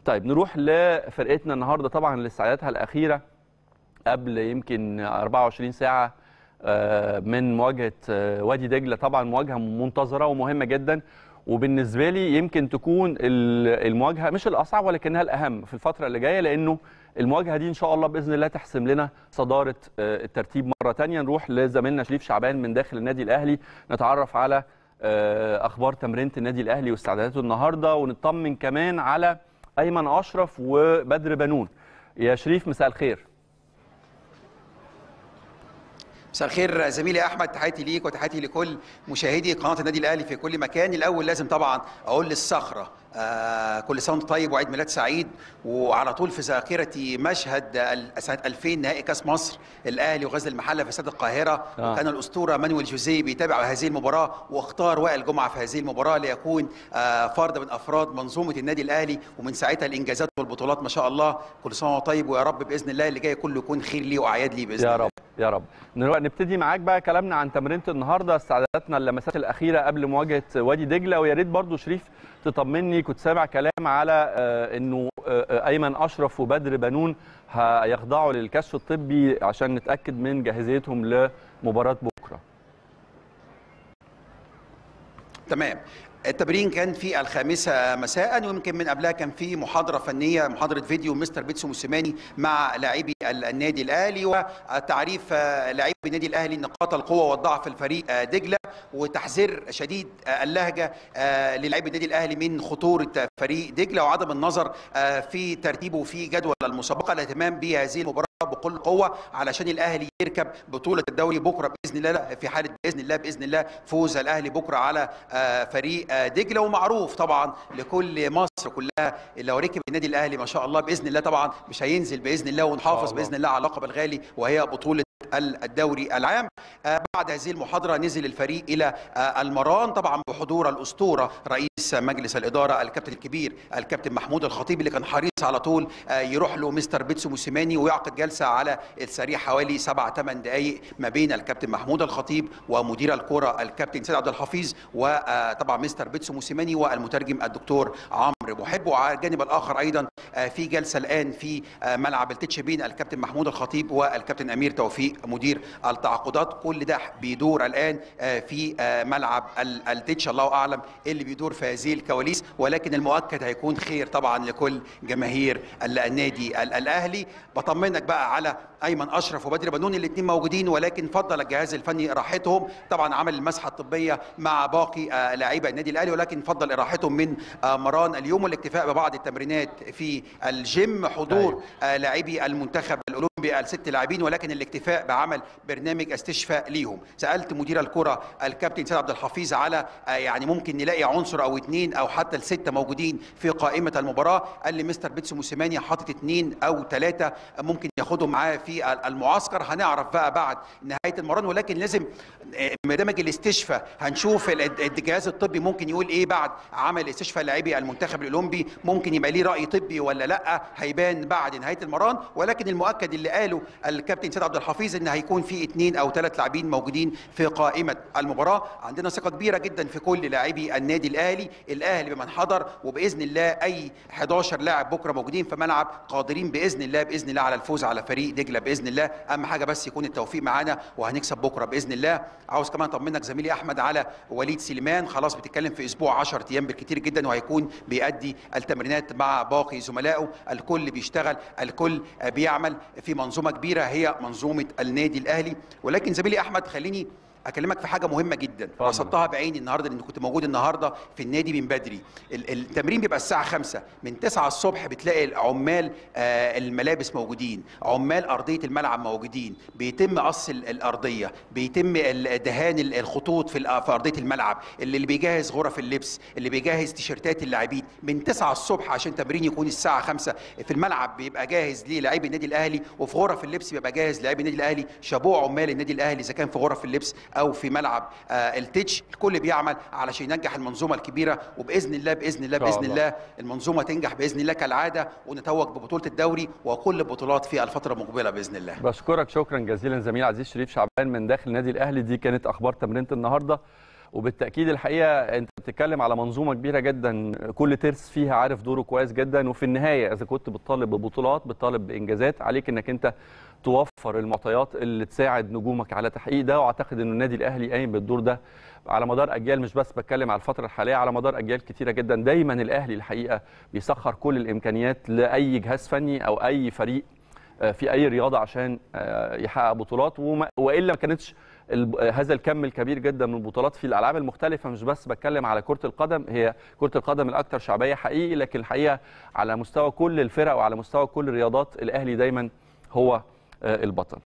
طيب نروح لفرقتنا النهارده طبعا لاستعداداتها الاخيره قبل يمكن 24 ساعه آه، من مواجهه آه، وادي دجله طبعا مواجهه منتظره ومهمه جدا وبالنسبه لي يمكن تكون ال- المواجهه مش الاصعب ولكنها الاهم في الفتره اللي جايه لانه المواجهه دي ان شاء الله باذن الله تحسم لنا صداره آه، الترتيب مره تانية نروح لزميلنا شريف شعبان من داخل النادي الاهلي نتعرف على آه، اخبار تمرينه النادي الاهلي واستعداداته النهارده ونطمن كمان على ايمن اشرف وبدر بنون يا شريف مساء الخير مساء الخير زميلي احمد تحياتي ليك وتحياتي لكل مشاهدي قناه النادي الاهلي في كل مكان الاول لازم طبعا اقول للصخره آه كل سنه وانت طيب وعيد ميلاد سعيد وعلى طول في ذاكرتي مشهد ال- سنه 2000 نهائي كاس مصر الاهلي وغزل المحله في استاد القاهره آه. وكان الاسطوره مانويل جوزيه بيتابع هذه المباراه واختار وائل جمعه في هذه المباراه ليكون آه فرد من افراد منظومه النادي الاهلي ومن ساعتها الانجازات والبطولات ما شاء الله كل سنه وهو طيب ويا رب باذن الله اللي جاي كله يكون خير ليه واعياد ليه باذن يا الله رب يا رب نروح نبتدي معاك بقى كلامنا عن تمرينه النهارده استعداداتنا اللمسات الاخيره قبل مواجهه وادي دجله ويا ريت برضو شريف تطمني كنت سامع كلام على آه، انه آه، آه، ايمن اشرف وبدر بنون هيخضعوا للكشف الطبي عشان نتاكد من جاهزيتهم لمباراه بكره تمام التمرين كان في الخامسة مساء ويمكن من قبلها كان في محاضرة فنية محاضرة فيديو مستر بيتسو موسيماني مع لاعبي النادي الأهلي وتعريف آه، لاعبي النادي الأهلي نقاط القوة والضعف في الفريق آه، دجلة وتحذير شديد آه، اللهجة آه، للاعبي النادي الأهلي من خطورة فريق دجلة وعدم النظر آه، في ترتيبه في جدول المسابقة الاهتمام بهذه المباراة بكل قوة علشان الأهلي يركب بطولة الدوري بكرة بإذن الله لا، في حالة بإذن الله بإذن الله فوز الأهلي بكرة على آه، فريق آه، دجلة ومعروف طبعا لكل مصر كلها لو ركب النادي الأهلي ما شاء الله بإذن الله طبعا مش هينزل بإذن الله ونحافظ الله. بإذن الله على اللقب الغالي وهي بطولة الدوري العام آه، بعد هذه المحاضرة نزل الفريق إلى آه، المران طبعا بحضور الأسطورة رئيس مجلس الإدارة الكابتن الكبير الكابتن محمود الخطيب اللي كان حريص على طول آه، يروح له مستر بيتسو موسيماني ويعقد جلسة على السريع حوالي سبع ثمان دقائق ما بين الكابتن محمود الخطيب ومدير الكرة الكابتن سيد عبد الحفيظ وطبعا مستر بيتسو موسيماني والمترجم الدكتور عمرو محب وعلى الجانب الآخر أيضا آه، في جلسة الآن في آه، ملعب التتش بين الكابتن محمود الخطيب والكابتن أمير توفيق مدير التعاقدات كل ده بيدور الآن آه، في آه، ملعب ال- التتش الله أعلم إيه اللي بيدور في هذه الكواليس ولكن المؤكد هيكون خير طبعا لكل جماهير ال- النادي ال- الأهلي بطمنك بقى على أيمن أشرف وبدر بنون الاثنين موجودين ولكن فضل الجهاز الفني راحتهم طبعا عمل المسحة الطبية مع باقي آه، لاعيبة النادي الأهلي ولكن فضل راحتهم من آه، مران اليوم والاكتفاء ببعض التمرينات في الجيم حضور أيوة. آه، لاعبي المنتخب الاولمبي الست لاعبين ولكن الاكتفاء بعمل برنامج استشفاء ليهم سالت مدير الكره الكابتن سيد عبد الحفيظ على آه، يعني ممكن نلاقي عنصر او اثنين او حتى السته موجودين في قائمه المباراه قال لي مستر بيتسو موسيماني حاطط اثنين او ثلاثه ممكن ياخدهم معاه في المعسكر هنعرف بقى بعد نهايه المران ولكن لازم آه، برنامج الاستشفاء هنشوف ال- الجهاز الطبي ممكن يقول ايه بعد عمل استشفاء لاعبي المنتخب الاولمبي ممكن يبقى ليه راي طبي ولا لا هيبان بعد نهايه المران ولكن المؤكد اللي قاله الكابتن سيد عبد الحفيظ ان هيكون في اثنين او ثلاث لاعبين موجودين في قائمه المباراه عندنا ثقه كبيره جدا في كل لاعبي النادي الاهلي الاهلي بمن حضر وباذن الله اي 11 لاعب بكره موجودين في ملعب قادرين باذن الله باذن الله على الفوز على فريق دجله باذن الله اهم حاجه بس يكون التوفيق معانا وهنكسب بكره باذن الله عاوز كمان اطمنك زميلي احمد على وليد سليمان خلاص بتتكلم في اسبوع 10 ايام بالكتير جدا وهيكون بيأدي التمرينات مع باقي زملائه الكل بيشتغل الكل بيعمل في منظومه كبيره هي منظومه النادي الاهلي ولكن زميلي احمد خليني اكلمك في حاجه مهمه جدا اتفضل. رصدتها بعيني النهارده لان كنت موجود النهارده في النادي من بدري ال- التمرين بيبقى الساعه 5 من 9 الصبح بتلاقي عمال آه، الملابس موجودين عمال ارضيه الملعب موجودين بيتم قص ال- الارضيه بيتم ال- دهان ال- الخطوط في ال- في ارضيه الملعب اللي اللي بيجهز غرف اللبس اللي بيجهز تيشيرتات اللاعبين من 9 الصبح عشان تمرين يكون الساعه 5 في الملعب بيبقى جاهز للاعبي النادي الاهلي وفي غرف اللبس بيبقى جاهز لاعبي النادي الاهلي شابوه عمال النادي الاهلي اذا كان في غرف اللبس او في ملعب آه، التتش الكل بيعمل علشان ينجح المنظومه الكبيره وباذن الله باذن الله إن شاء باذن الله. الله المنظومه تنجح باذن الله كالعاده ونتوج ببطوله الدوري وكل البطولات في الفتره المقبله باذن الله بشكرك شكرا جزيلا زميل عزيز شريف شعبان من داخل النادي الاهلي دي كانت اخبار تمرينه النهارده وبالتاكيد الحقيقه انت بتتكلم على منظومه كبيره جدا كل ترس فيها عارف دوره كويس جدا وفي النهايه اذا كنت بتطالب ببطولات بتطالب بانجازات عليك انك انت توفر المعطيات اللي تساعد نجومك على تحقيق ده واعتقد ان النادي الاهلي قايم بالدور ده على مدار اجيال مش بس بتكلم على الفتره الحاليه على مدار اجيال كتيره جدا دايما الاهلي الحقيقه بيسخر كل الامكانيات لاي جهاز فني او اي فريق في اي رياضه عشان يحقق بطولات والا ما كانتش هذا الكم الكبير جدا من البطولات في الالعاب المختلفه مش بس بتكلم على كره القدم هي كره القدم الاكثر شعبيه حقيقي لكن الحقيقه على مستوى كل الفرق وعلى مستوى كل الرياضات الاهلي دايما هو البطل